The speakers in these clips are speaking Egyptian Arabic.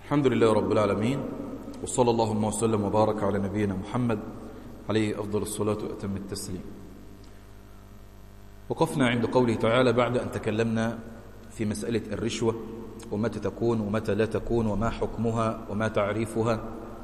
الحمد لله رب العالمين وصلى اللهم وسلم وبارك على نبينا محمد عليه أفضل الصلاة وأتم التسليم وقفنا عند قوله تعالى بعد أن تكلمنا في مسألة الرشوة ومتى تكون ومتى لا تكون وما حكمها وما تعريفها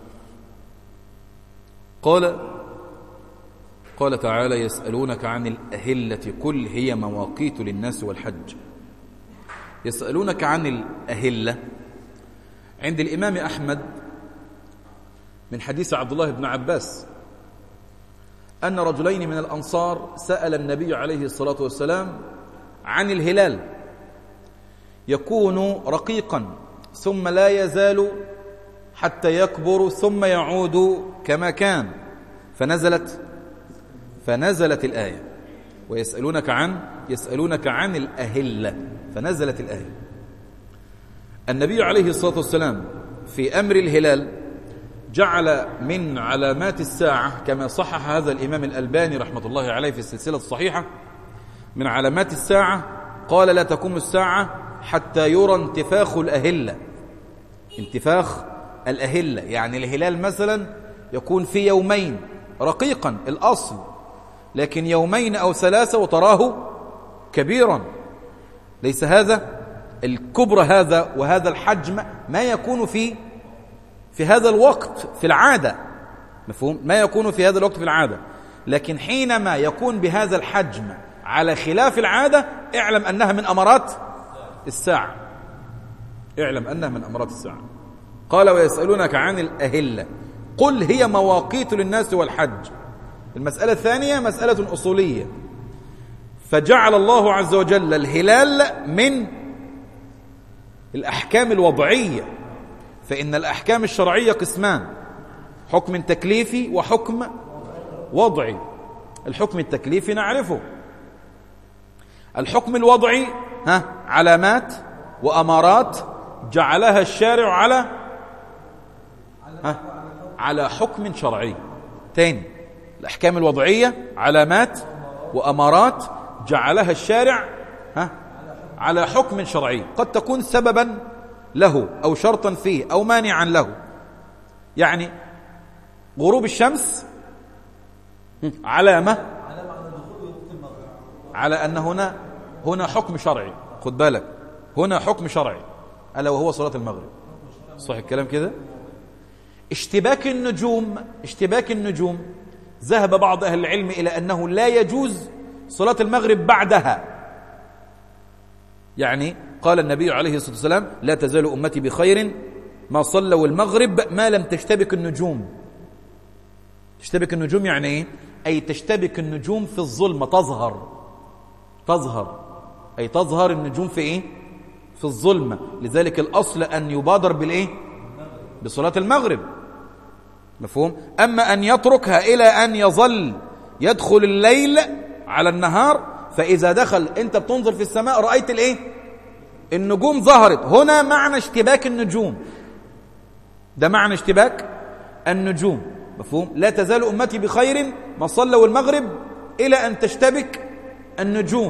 قال قال تعالى يسألونك عن الأهلة كل هي مواقيت للناس والحج يسألونك عن الأهلة عند الإمام أحمد من حديث عبد الله بن عباس أن رجلين من الأنصار سأل النبي عليه الصلاة والسلام عن الهلال يكون رقيقا ثم لا يزال حتى يكبر ثم يعود كما كان فنزلت فنزلت الآية ويسألونك عن يسألونك عن الأهلة فنزلت الآية النبي عليه الصلاة والسلام في أمر الهلال جعل من علامات الساعة كما صحح هذا الإمام الألباني رحمة الله عليه في السلسلة الصحيحة من علامات الساعة قال لا تقوم الساعة حتى يرى انتفاخ الأهلة انتفاخ الأهلة يعني الهلال مثلا يكون في يومين رقيقا الأصل لكن يومين أو ثلاثة وتراه كبيرا ليس هذا الكبر هذا وهذا الحجم ما يكون في في هذا الوقت في العادة مفهوم ما يكون في هذا الوقت في العادة لكن حينما يكون بهذا الحجم على خلاف العادة اعلم أنها من أمارات الساعة اعلم أنها من أمارات الساعة قال ويسألونك عن الأهلة قل هي مواقيت للناس والحج المسألة الثانية مسألة أصولية فجعل الله عز وجل الهلال من الأحكام الوضعية فإن الأحكام الشرعية قسمان حكم تكليفي وحكم وضعي الحكم التكليفي نعرفه الحكم الوضعي ها علامات وأمارات جعلها الشارع على ها على حكم شرعي تاني الأحكام الوضعية علامات وأمارات جعلها الشارع ها على حكم شرعي قد تكون سببا له أو شرطا فيه أو مانعا له يعني غروب الشمس علامة على أن هنا هنا حكم شرعي خد بالك هنا حكم شرعي ألا وهو صلاة المغرب صح الكلام كده اشتباك النجوم اشتباك النجوم ذهب بعض أهل العلم إلى أنه لا يجوز صلاة المغرب بعدها يعني قال النبي عليه الصلاة والسلام لا تزال أمتي بخير ما صلوا المغرب ما لم تشتبك النجوم تشتبك النجوم يعني ايه أي تشتبك النجوم في الظلمة تظهر تظهر أي تظهر النجوم في ايه في الظلمة لذلك الأصل أن يبادر بالإيه بصلاة المغرب مفهوم أما أن يتركها إلى أن يظل يدخل الليل على النهار فإذا دخل أنت بتنظر في السماء رأيت الإيه النجوم ظهرت هنا معنى اشتباك النجوم ده معنى اشتباك النجوم مفهوم لا تزال أمتي بخير ما صلوا المغرب إلى أن تشتبك النجوم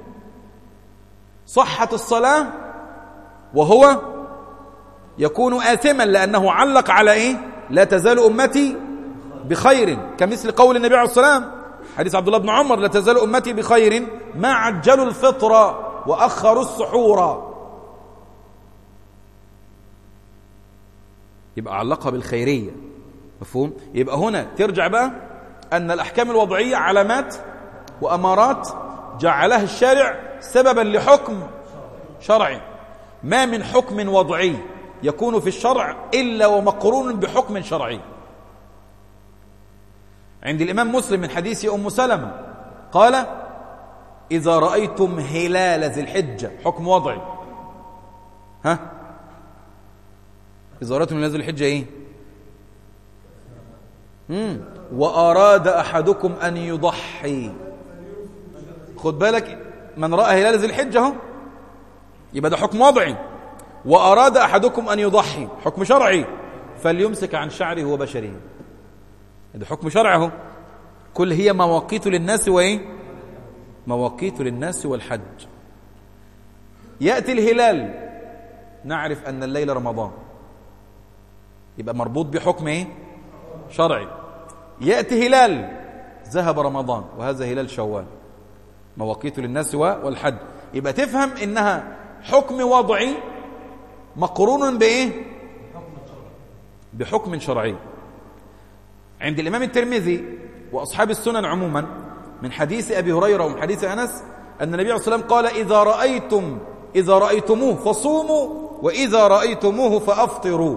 صحة الصلاة وهو يكون آثما لأنه علق على إيه لا تزال أمتي بخير كمثل قول النبي عليه الصلاة والسلام حديث عبد الله بن عمر لا تزال أمتي بخير ما عجلوا الفطر وأخروا السحور يبقى علقها بالخيرية مفهوم يبقى هنا ترجع بقى أن الأحكام الوضعية علامات وأمارات جعلها الشارع سببا لحكم شرعي ما من حكم وضعي يكون في الشرع إلا ومقرون بحكم شرعي عند الإمام مسلم من حديث أم سلمة قال إذا رأيتم هلال ذي الحجة حكم وضعي ها إذا رأيتم هلال ذي الحجة إيه مم. وأراد أحدكم أن يضحي خد بالك من رأى هلال ذي الحجة هو يبقى ده حكم وضعي وأراد أحدكم أن يضحي حكم شرعي فليمسك عن شعره وبشره ده حكم شرعي اهو كل هي مواقيت للناس وإيه مواقيت للناس والحج يأتي الهلال نعرف أن الليل رمضان يبقى مربوط بحكم ايه شرعي يأتي هلال ذهب رمضان وهذا هلال شوال مواقيت للناس والحد يبقى تفهم انها حكم وضعي مقرون بايه بحكم شرعي عند الامام الترمذي واصحاب السنن عموما من حديث ابي هريره ومن حديث انس ان النبي عليه الصلاه والسلام قال اذا رايتم اذا رايتموه فصوموا واذا رايتموه فافطروا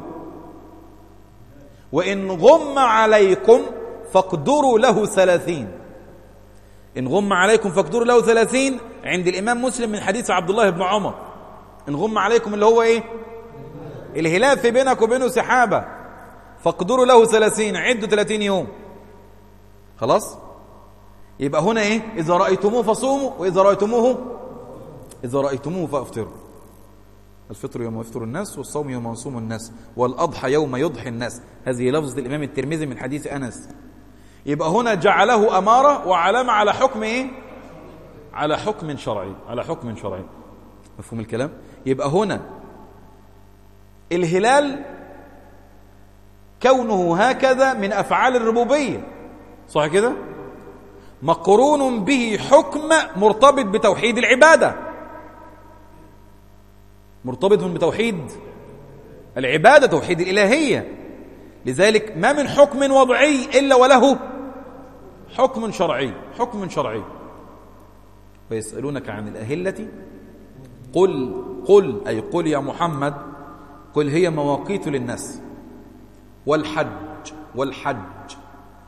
وان غم عليكم فاقدروا له ثلاثين إن غم عليكم فاقدروا له ثلاثين عند الإمام مسلم من حديث عبد الله بن عمر إن غم عليكم اللي هو إيه الهلال في بينك وبينه سحابة فاقدروا له ثلاثين عدوا ثلاثين يوم خلاص يبقى هنا إيه إذا رأيتموه فصوموا وإذا رأيتموه إذا رأيتموه فأفطروا الفطر يوم يفطر الناس والصوم يوم يصوم الناس والأضحى يوم يضحي الناس هذه لفظة الإمام الترمذي من حديث أنس يبقى هنا جعله أمارة وعلامة على حكم إيه على حكم شرعي على حكم شرعي مفهوم الكلام يبقى هنا الهلال كونه هكذا من أفعال الربوبية صح كده مقرون به حكم مرتبط بتوحيد العبادة مرتبط بتوحيد العبادة توحيد الإلهية لذلك ما من حكم وضعي إلا وله حكم شرعي حكم شرعي ويسألونك عن الأهلة قل قل أي قل يا محمد قل هي مواقيت للناس والحج والحج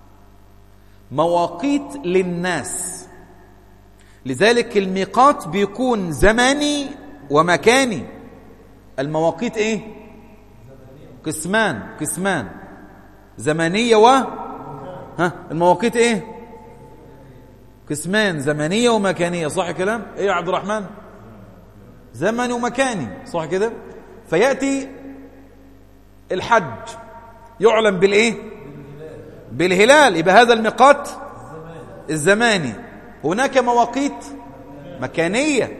مواقيت للناس لذلك الميقات بيكون زماني ومكاني المواقيت ايه قسمان قسمان زمنية و ها المواقيت ايه قسمان زمنية ومكانية صح كلام ايه يا عبد الرحمن زمني ومكاني صح كده فيأتي الحج يعلم بالايه بالهلال يبقى هذا الميقات الزماني هناك مواقيت مكانية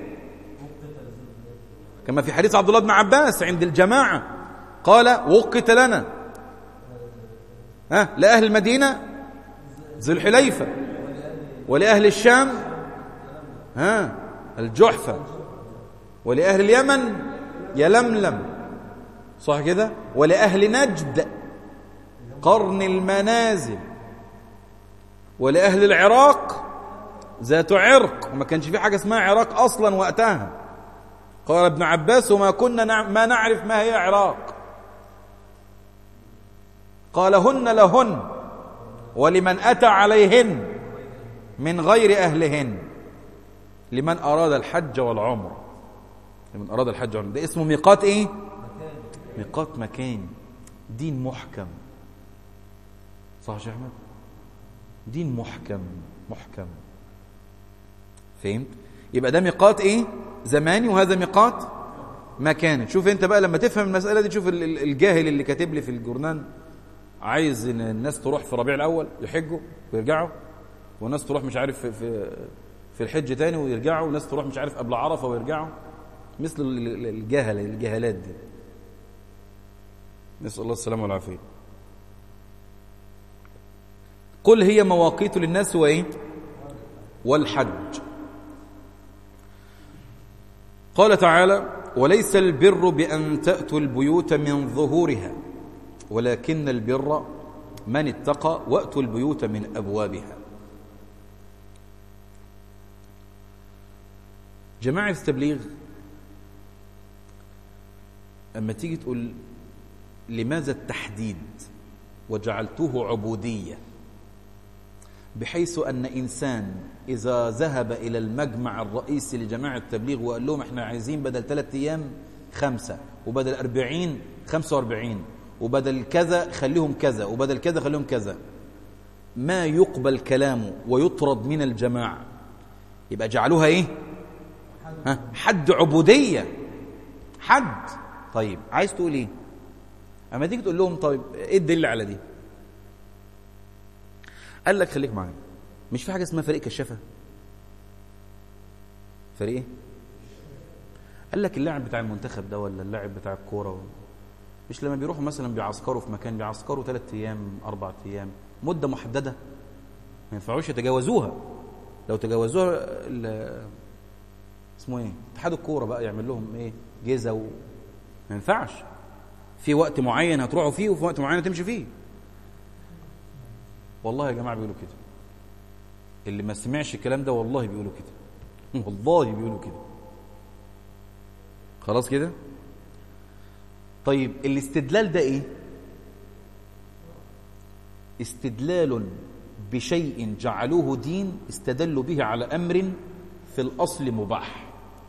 كما في حديث عبد الله بن عباس عند الجماعة قال وقت لنا ها لأهل المدينة ذو الحليفة ولأهل الشام ها الجحفة ولأهل اليمن يلملم صح كده ولأهل نجد قرن المنازل ولأهل العراق ذات عرق وما كانش في حاجة اسمها عراق أصلا وقتها قال ابن عباس وما كنا ما نعرف ما هي عراق قال هن لهن ولمن أتى عليهن من غير أهلهن لمن أراد الحج والعمر لمن أراد الحج والعمر ده اسمه ميقات إيه؟ ميقات مكان دين محكم صح يا شيخ أحمد؟ دين محكم محكم فهمت؟ يبقى ده ميقات إيه؟ زماني وهذا ميقات مكاني شوف انت بقى لما تفهم المسألة دي شوف الجاهل اللي كاتب لي في الجورنال عايز ان الناس تروح في ربيع الاول يحجوا ويرجعوا وناس تروح مش عارف في في, في الحج تاني ويرجعوا وناس تروح مش عارف قبل عرفه ويرجعوا مثل الجهل الجهالات دي نسال الله السلامه والعافيه قل هي مواقيت للناس وايه والحج قال تعالى وليس البر بأن تأتوا البيوت من ظهورها ولكن البر من اتقى وأتوا البيوت من أبوابها جماعة التبليغ أما تيجي تقول لماذا التحديد وجعلته عبودية بحيث أن إنسان إذا ذهب إلى المجمع الرئيسي لجماعة التبليغ وقال لهم إحنا عايزين بدل ثلاثة أيام خمسة وبدل أربعين خمسة وأربعين وبدل كذا خليهم كذا وبدل كذا خليهم كذا ما يقبل كلامه ويطرد من الجماعة يبقى جعلوها إيه ها حد عبودية حد طيب عايز تقول ايه اما تيجي تقول لهم طيب ايه الدليل على دي قال لك خليك معايا مش في حاجه اسمها فريق كشافه فريق ايه قال لك اللاعب بتاع المنتخب ده ولا اللاعب بتاع الكوره مش لما بيروحوا مثلا بيعسكروا في مكان بيعسكروا ثلاث ايام اربع ايام مده محدده ما ينفعوش يتجاوزوها لو تجاوزوها ال- اسمه ايه اتحاد الكوره بقى يعمل لهم ايه جيزه و... ما ينفعش في وقت معين هتروحوا فيه وفي وقت معين هتمشي فيه والله يا جماعه بيقولوا كده اللي ما سمعش الكلام ده والله بيقولوا كده والله بيقولوا كده خلاص كده طيب الاستدلال ده ايه استدلال بشيء جعلوه دين استدلوا به على امر في الاصل مباح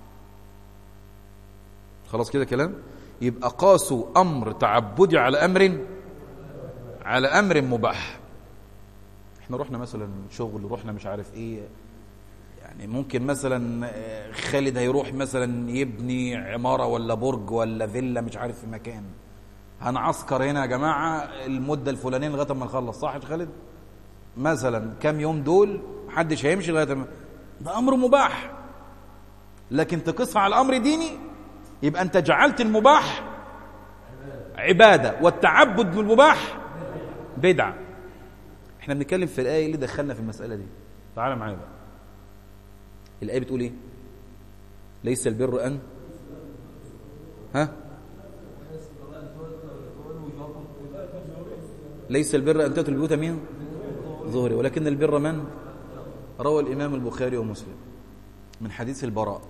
خلاص كده كلام يبقى قاسوا امر تعبدي على امر على امر مباح احنا رحنا مثلا شغل رحنا مش عارف ايه يعني ممكن مثلا آه، خالد هيروح مثلا يبني عمارة ولا برج ولا فيلا مش عارف في مكان هنعسكر هنا يا جماعة المدة الفلانية لغاية ما نخلص صح يا خالد مثلا كام يوم دول محدش هيمشي لغاية ما ده أمر مباح لكن تقصها على أمر ديني يبقى أنت جعلت المباح عبادة والتعبد بالمباح بدعة احنا بنتكلم في الآية اللي دخلنا في المسألة دي تعالى معايا بقى الآية بتقول إيه ليس البر أن ها ليس البر أن تأتوا البيوت من ظهري ولكن البر من روى الإمام البخاري ومسلم من حديث البراء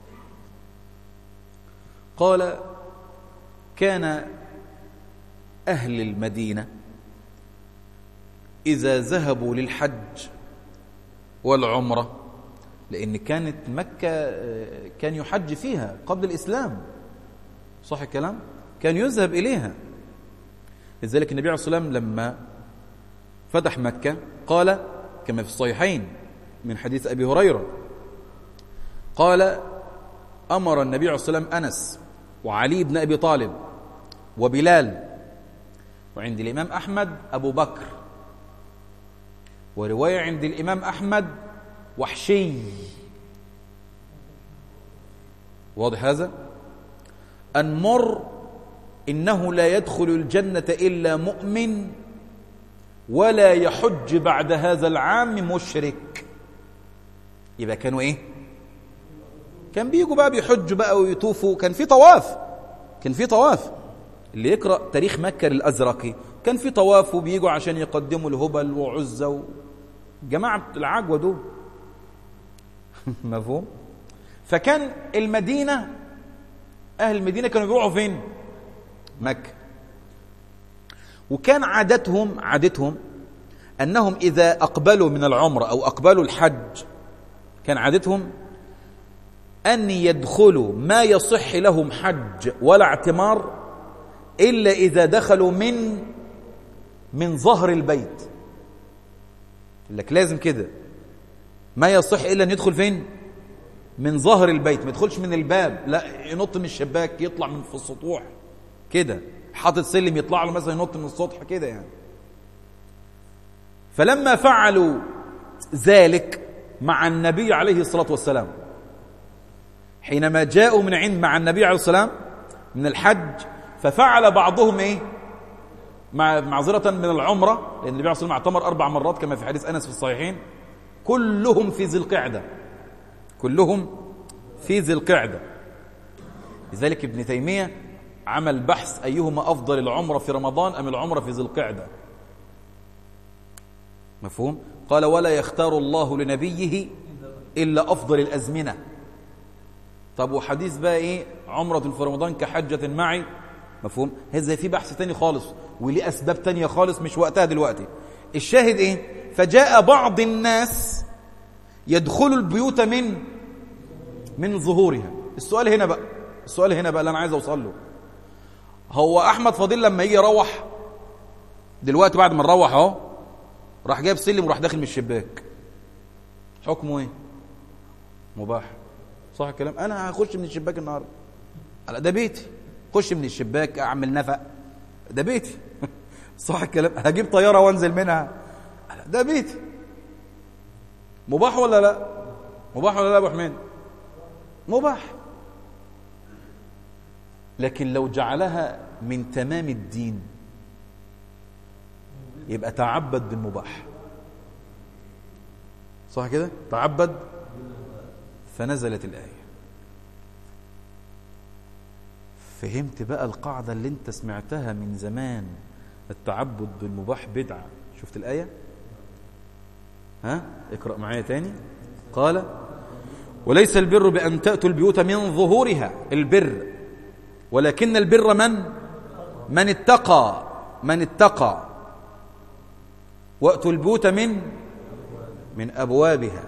قال كان أهل المدينة إذا ذهبوا للحج والعمرة لأن كانت مكة آه، كان يحج فيها قبل الإسلام صح الكلام؟ كان يذهب إليها لذلك النبي عليه الصلاة والسلام لما فتح مكة قال كما في الصحيحين من حديث أبي هريرة قال أمر النبي عليه الصلاة والسلام أنس وعلي بن أبي طالب وبلال وعند الإمام أحمد أبو بكر ورواية عند الإمام أحمد وحشي واضح هذا أن مر إنه لا يدخل الجنة إلا مؤمن ولا يحج بعد هذا العام مشرك يبقى كانوا إيه كان بيجوا بقى بيحجوا بقى ويطوفوا كان في طواف كان في طواف اللي يقرأ تاريخ مكة للأزرقي كان في طواف وبيجوا عشان يقدموا الهبل وعزة و... جماعة العجوة دول مفهوم فكان المدينة أهل المدينة كانوا بيروحوا فين مكة وكان عادتهم عادتهم أنهم إذا أقبلوا من العمرة أو أقبلوا الحج كان عادتهم أن يدخلوا ما يصح لهم حج ولا اعتمار إلا إذا دخلوا من من ظهر البيت لك لازم كده ما يصح إلا أن يدخل فين من ظهر البيت ما يدخلش من الباب لا ينط من الشباك يطلع من في السطوح كده حاطط سلم يطلع له مثلا ينط من السطح كده يعني فلما فعلوا ذلك مع النبي عليه الصلاة والسلام حينما جاءوا من عند مع النبي عليه الصلاة والسلام من الحج ففعل بعضهم ايه مع معذرة من العمرة لأن النبي عليه الصلاة والسلام اعتمر أربع مرات كما في حديث أنس في الصحيحين كلهم في ذي القعدة كلهم في ذي القعدة لذلك ابن تيمية عمل بحث أيهما أفضل العمرة في رمضان أم العمرة في ذي القعدة مفهوم؟ قال ولا يختار الله لنبيه إلا أفضل الأزمنة طب وحديث بقى إيه عمرة في رمضان كحجة معي مفهوم؟ هذا في بحث تاني خالص وليه أسباب تانية خالص مش وقتها دلوقتي الشاهد إيه؟ فجاء بعض الناس يدخل البيوت من من ظهورها السؤال هنا بقى السؤال هنا بقى اللي أنا عايز أوصل له هو أحمد فضيل لما يجي يروح دلوقتي بعد ما نروح أهو راح جايب سلم وراح داخل من الشباك حكمه ايه مباح صح الكلام انا هخش من الشباك النهارده لا ده بيتي خش من الشباك اعمل نفق ده بيتي صح الكلام هجيب طياره وانزل منها لا ده بيتي مباح ولا لا مباح ولا لا يا ابو حميد مباح لكن لو جعلها من تمام الدين يبقى تعبد بالمباح صح كده تعبد فنزلت الآية فهمت بقى القاعدة اللي انت سمعتها من زمان التعبد بالمباح بدعة شفت الآية ها اقرأ معايا تاني قال وليس البر بأن تأتوا البيوت من ظهورها البر ولكن البر من من اتقى من اتقى وأتوا البيوت من من أبوابها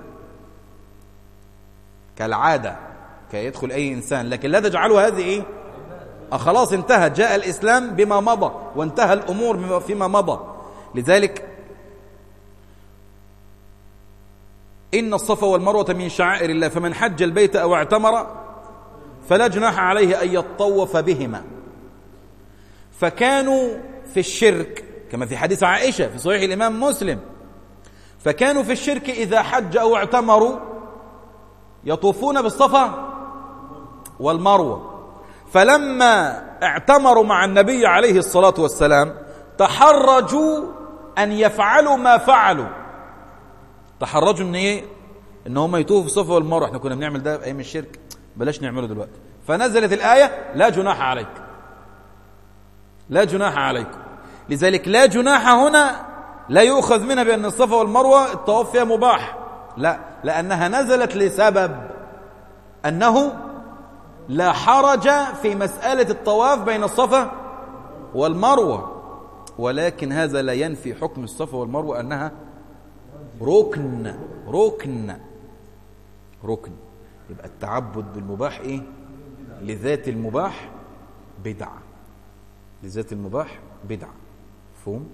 كالعادة كي يدخل أي إنسان لكن لا تجعلوا هذه إيه آه خلاص انتهى جاء الإسلام بما مضى وانتهى الأمور فيما مضى لذلك إن الصفا والمروة من شعائر الله فمن حج البيت أو اعتمر فلا جناح عليه أن يطوف بهما فكانوا في الشرك كما في حديث عائشة في صحيح الإمام مسلم فكانوا في الشرك إذا حج أو اعتمروا يطوفون بالصفا والمروة فلما اعتمروا مع النبي عليه الصلاة والسلام تحرجوا أن يفعلوا ما فعلوا تحرجوا ان ايه ان هم يتوفوا في الصفا والمروه احنا كنا بنعمل ده في ايام الشرك بلاش نعمله دلوقتي فنزلت الايه لا جناح عليك لا جناح عليكم لذلك لا جناح هنا لا يؤخذ منها بان الصفا والمروه الطواف فيها مباح لا لانها نزلت لسبب انه لا حرج في مساله الطواف بين الصفا والمروه ولكن هذا لا ينفي حكم الصفا والمروه انها ركن ركن ركن يبقى التعبد بالمباح ايه لذات المباح بدعة لذات المباح بدعة فهم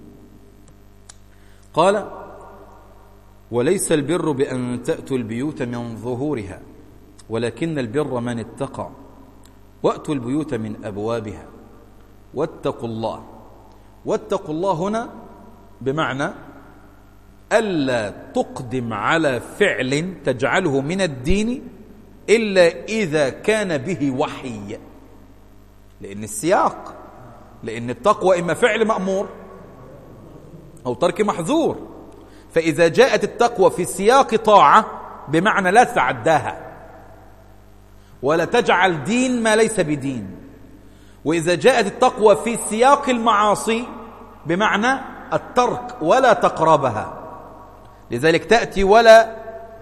قال وليس البر بأن تأتوا البيوت من ظهورها ولكن البر من اتقى وأتوا البيوت من أبوابها واتقوا الله واتقوا الله هنا بمعنى ألا تقدم على فعل تجعله من الدين إلا إذا كان به وحي لأن السياق لأن التقوى إما فعل مأمور أو ترك محظور فإذا جاءت التقوى في سياق طاعة بمعنى لا تعداها ولا تجعل دين ما ليس بدين وإذا جاءت التقوى في سياق المعاصي بمعنى الترك ولا تقربها لذلك تأتي ولا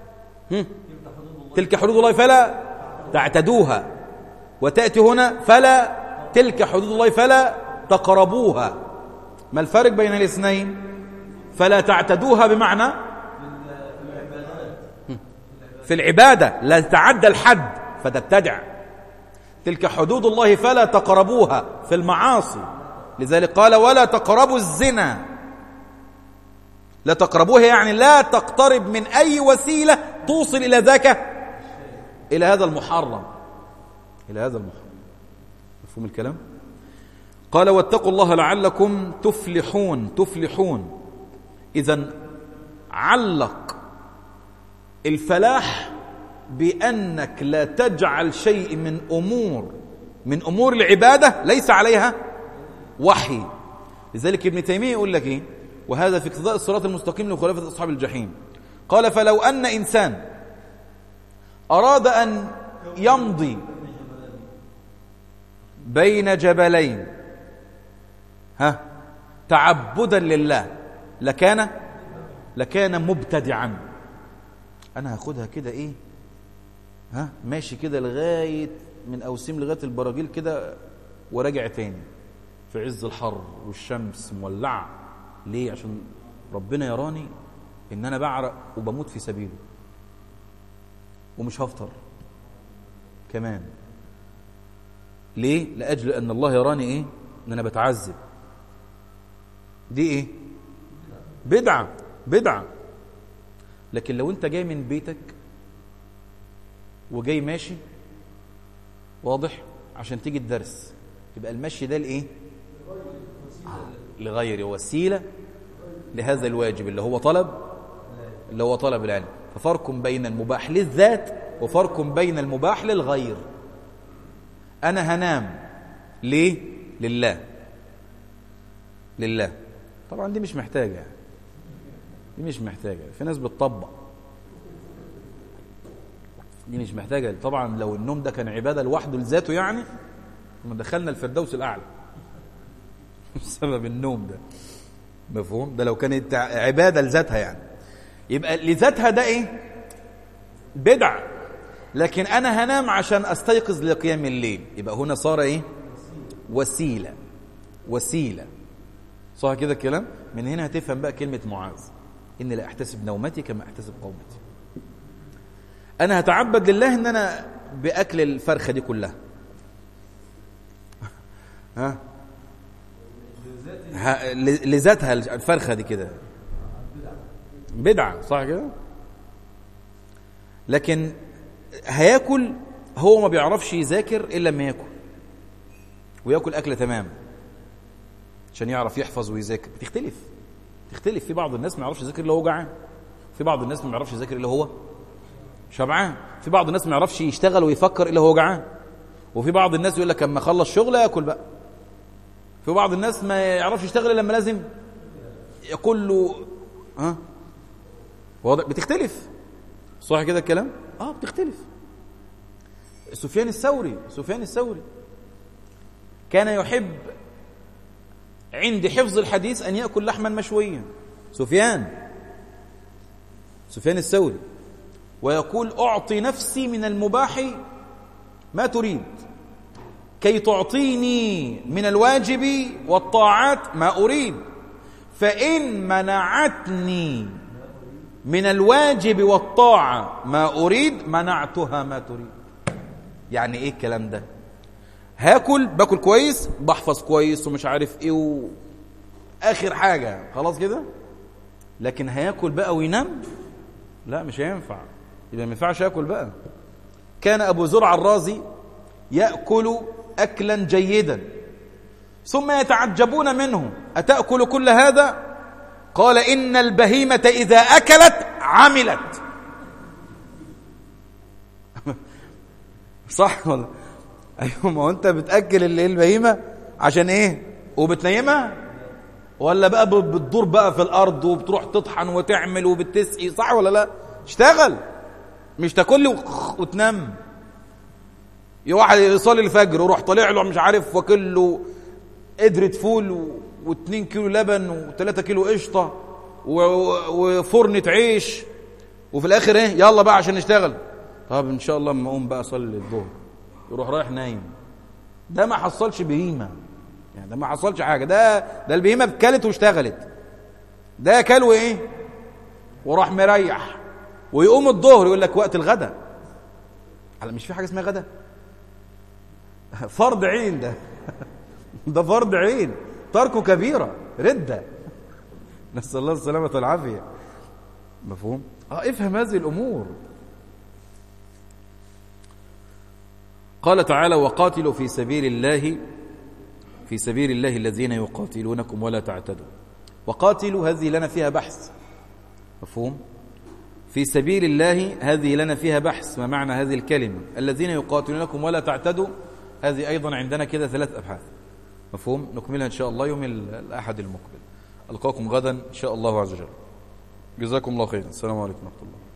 تلك حدود الله فلا تعتدوها وتأتي هنا فلا تلك حدود الله فلا تقربوها ما الفرق بين الاثنين فلا تعتدوها بمعنى في العبادة لا تعدى الحد فتبتدع تلك حدود الله فلا تقربوها في المعاصي لذلك قال ولا تقربوا الزنا لا تقربوها يعني لا تقترب من أي وسيلة توصل إلى ذاك إلى هذا المحرم إلى هذا المحرم مفهوم الكلام قال واتقوا الله لعلكم تفلحون تفلحون إذا علق الفلاح بأنك لا تجعل شيء من أمور من أمور العبادة ليس عليها وحي لذلك ابن تيمية يقول لك إيه وهذا في اقتضاء الصراط المستقيم لمخالفة أصحاب الجحيم قال فلو أن إنسان أراد أن يمضي بين جبلين ها تعبدا لله لكان لكان مبتدعا انا هاخدها كده ايه ها ماشي كده لغايه من اوسيم لغايه البراجيل كده وراجع تاني في عز الحر والشمس مولعه ليه عشان ربنا يراني ان انا بعرق وبموت في سبيله ومش هفطر كمان ليه لاجل ان الله يراني ايه ان انا بتعذب دي ايه بدعه بدعه لكن لو انت جاي من بيتك وجاي ماشي واضح عشان تيجي الدرس يبقى المشي ده لايه لغير وسيله لهذا الواجب اللي هو طلب اللي هو طلب العلم ففرق بين المباح للذات وفرق بين المباح للغير انا هنام ليه لله لله طبعا دي مش محتاجة يعني. دي مش محتاجة في ناس بتطبق دي مش محتاجة طبعا لو النوم ده كان عبادة لوحده لذاته يعني ما دخلنا الفردوس الأعلى بسبب النوم ده مفهوم ده لو كانت عبادة لذاتها يعني يبقى لذاتها ده ايه بدع لكن انا هنام عشان استيقظ لقيام الليل يبقى هنا صار ايه وسيلة وسيلة صح كده الكلام من هنا هتفهم بقى كلمة معاذ إني لا أحتسب نومتي كما أحتسب قومتي أنا هتعبد لله إن أنا بأكل الفرخة دي كلها ها ه- ل- لذاتها الفرخة دي كده بدعة صح كده لكن هياكل هو ما بيعرفش يذاكر إلا لما ياكل وياكل أكلة تمام عشان يعرف يحفظ ويذاكر بتختلف تختلف في بعض الناس ما يعرفش يذاكر الا هو جعان في بعض الناس ما يعرفش يذاكر الا هو شبعان في بعض الناس ما يعرفش يشتغل ويفكر الا هو جعان وفي بعض الناس يقول لك اما اخلص شغل ياكل بقى في بعض الناس ما يعرفش يشتغل الا لما لازم يقول له ها واضح بتختلف صح كده الكلام اه بتختلف سفيان الثوري سفيان الثوري كان يحب عند حفظ الحديث أن يأكل لحما مشويا سفيان سفيان الثوري ويقول أعطي نفسي من المباح ما تريد كي تعطيني من الواجب والطاعات ما أريد فإن منعتني من الواجب والطاعة ما أريد منعتها ما تريد يعني إيه الكلام ده هاكل باكل كويس بحفظ كويس ومش عارف ايه و... اخر حاجه خلاص كده لكن هياكل بقى وينام لا مش هينفع يبقى ما ينفعش ياكل بقى كان ابو زرع الرازي ياكل اكلا جيدا ثم يتعجبون منه اتاكل كل هذا قال ان البهيمه اذا اكلت عملت صح ولا ايوه ما هو انت بتاكل اللي البهيمه عشان ايه وبتنيمها ولا بقى ب- بتدور بقى في الارض وبتروح تطحن وتعمل وبتسقي صح ولا لا اشتغل مش تاكل لي وخ- وتنام يا واحد يصلي الفجر وروح طالع له مش عارف واكل له قدرة فول و... و2 كيلو لبن و3 كيلو قشطه و... و- وفرنة عيش وفي الاخر ايه يلا بقى عشان نشتغل طب ان شاء الله اما اقوم بقى اصلي الظهر يروح رايح نايم ده ما حصلش بهيمه يعني ده ما حصلش حاجه ده ده البهيمه كلت واشتغلت ده كل وايه وراح مريح ويقوم الظهر يقول لك وقت الغداء على مش في حاجه اسمها غدا فرض عين ده ده فرض عين تركه كبيره رده نسال الله السلامه والعافيه مفهوم اه افهم هذه الامور قال تعالى وقاتلوا في سبيل الله في سبيل الله الذين يقاتلونكم ولا تعتدوا وقاتلوا هذه لنا فيها بحث مفهوم في سبيل الله هذه لنا فيها بحث ما معنى هذه الكلمة الذين يقاتلونكم ولا تعتدوا هذه أيضا عندنا كده ثلاث أبحاث مفهوم نكملها إن شاء الله يوم الأحد المقبل ألقاكم غدا إن شاء الله عز وجل جزاكم الله خيرا السلام عليكم ورحمة الله